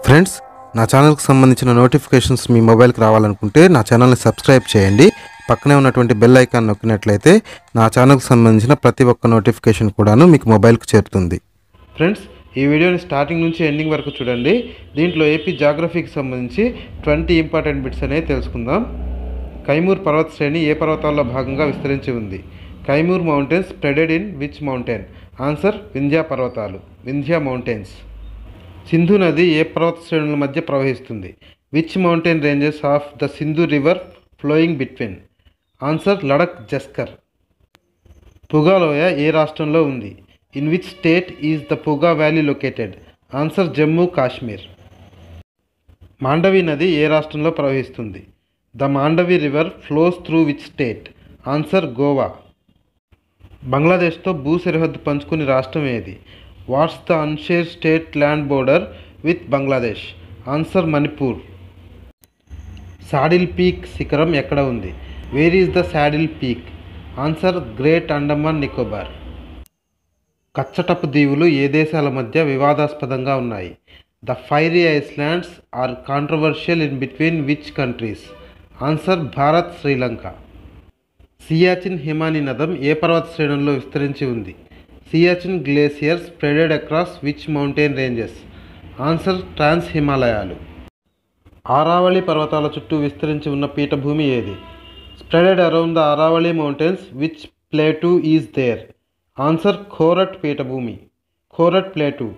friends నా ఛానల్కి సంబంధించిన నోటిఫికేషన్స్ మీ మొబైల్కి రావాలనుకుంటే నా ఛానల్ని సబ్స్క్రైబ్ చేయండి పక్కనే ఉన్నటువంటి బెల్ ఐకాన్ నొక్కినట్లయితే నా ఛానల్కి సంబంధించిన ప్రతి ఒక్క నోటిఫికేషన్ కూడాను మీకు మొబైల్కి చేరుతుంది ఫ్రెండ్స్ ఈ వీడియోని స్టార్టింగ్ నుంచి ఎండింగ్ వరకు చూడండి దీంట్లో ఏపీ జాగ్రఫీకి సంబంధించి ట్వంటీ ఇంపార్టెంట్ బిట్స్ అనేవి తెలుసుకుందాం కైమూర్ పర్వత శ్రేణి ఏ పర్వతాల్లో భాగంగా విస్తరించి ఉంది Kaimur mountains spreaded in which mountain answer Vindhya పర్వతాలు వింధ్యా మౌంటైన్స్ సింధు నది ఏ పర్వత శ్రేణుల మధ్య ప్రవహిస్తుంది which mountain ranges of the Sindhu river flowing between answer Ladakh Zanskar పుగాలోయ ఏ రాష్ట్రంలో ఉంది in which state is the Puga valley located answer Jammu Kashmir Mandovi నది ఏ రాష్ట్రంలో ప్రవహిస్తుంది the Mandovi river flows through which state answer Goa బంగ్లాదేశ్తో భూ సరిహద్దు పంచుకుని రాష్ట్రం ఏది what's the unshare state land border with Bangladesh answer Manipur saddle peak శిఖరం ఎక్కడ ఉంది where is the saddle peak answer great Andaman Nicobar కచ్చటపు దీవులు ఏ దేశాల మధ్య వివాదాస్పదంగా ఉన్నాయి the fairy islands are controversial in between which countries answer Bharat Sri Lanka Siachen హిమాని నదం ఏ పర్వత శ్రేణుల్లో విస్తరించి ఉంది Siachen glacier spreaded across which mountain ranges answer trans హిమాలయాలు ఆరావళి పర్వతాల చుట్టూ విస్తరించి ఉన్న పీఠభూమి ఏది spreaded around the Aravalli mountains which plateau is there answer Khorat పీఠభూమి ఖోరట్ ప్లేటూ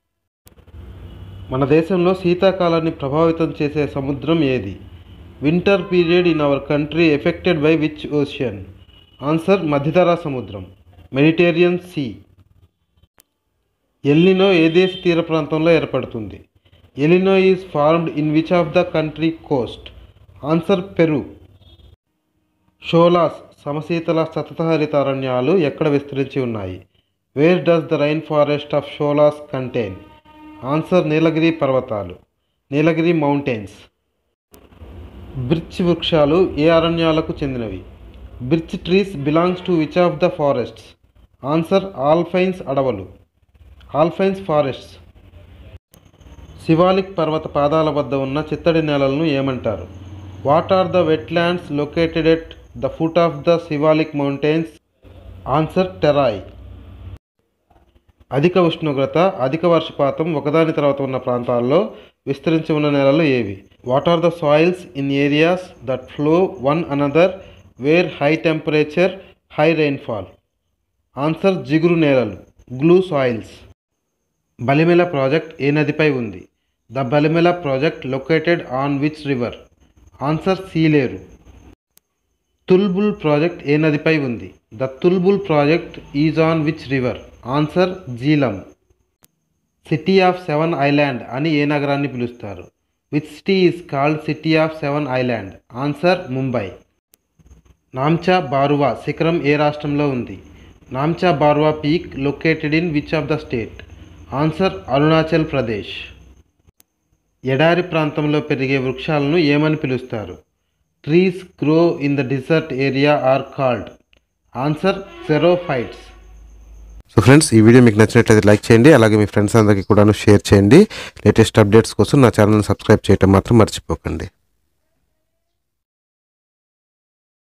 మన దేశంలో శీతాకాలాన్ని ప్రభావితం చేసే సముద్రం ఏది winter period in our country affected by which ocean answer మధ్యధరా సముద్రం మెడిటేరియన్ సీ ఎల్నినో ఏ దేశ తీర ప్రాంతంలో ఏర్పడుతుంది El Nino is formed in which of the country coast answer Peru sholas సమశీతల సతతహరిత అరణ్యాలు ఎక్కడ విస్తరించి ఉన్నాయి where does the rain forest of sholas contain answer Nilgiri పర్వతాలు నీలగిరి మౌంటైన్స్ బిర్చ్ వృక్షాలు ఏ అరణ్యాలకు చెందినవి birch trees belongs to which of the forests answer alpines అడవులు ఆల్ఫైన్స్ ఫారెస్ట్స్ శివాలిక్ పర్వత పాదాల వద్ద ఉన్న చిత్తడి నేలలను ఏమంటారు what are the wetlands located at the foot of the Shivalik mountains answer Terai అధిక ఉష్ణోగ్రత అధిక వర్షపాతం ఒకదాని తర్వాత ఉన్న ప్రాంతాల్లో విస్తరించి ఉన్న నేలలు ఏవి what are the soils in areas that flow one another where high temperature high rainfall answer జిగురు నేలలు గ్లూ సాయిల్స్ బలిమెల ప్రాజెక్ట్ ఏ నదిపై ఉంది the Balimela project located on which river answer Sileru Tulbul project ఏ నదిపై ఉంది the Tulbul project is on which river answer Jhelum city of seven island అని ఏ నగరాన్ని పిలుస్తారు which city is called city of seven island answer Mumbai నామ్చా Barwa శిఖరం ఏ రాష్ట్రంలో ఉంది Namcha Barwa peak located in which of the state answer Arunachal Pradesh ఎడారి ప్రాంతంలో పెరిగే వృక్షాలను ఏమని పిలుస్తారు trees grow in the desert area are called answer xerophytes so friends ఈ వీడియో మీకు నచ్చినట్లయితే లైక్ చేయండి అలాగే మీ ఫ్రెండ్స్ అందరికీ కూడాను షేర్ చేయండి లేటెస్ట్ అప్డేట్స్ కోసం నా ఛానల్ని సబ్స్క్రైబ్ చేయడం మాత్రం మర్చిపోకండి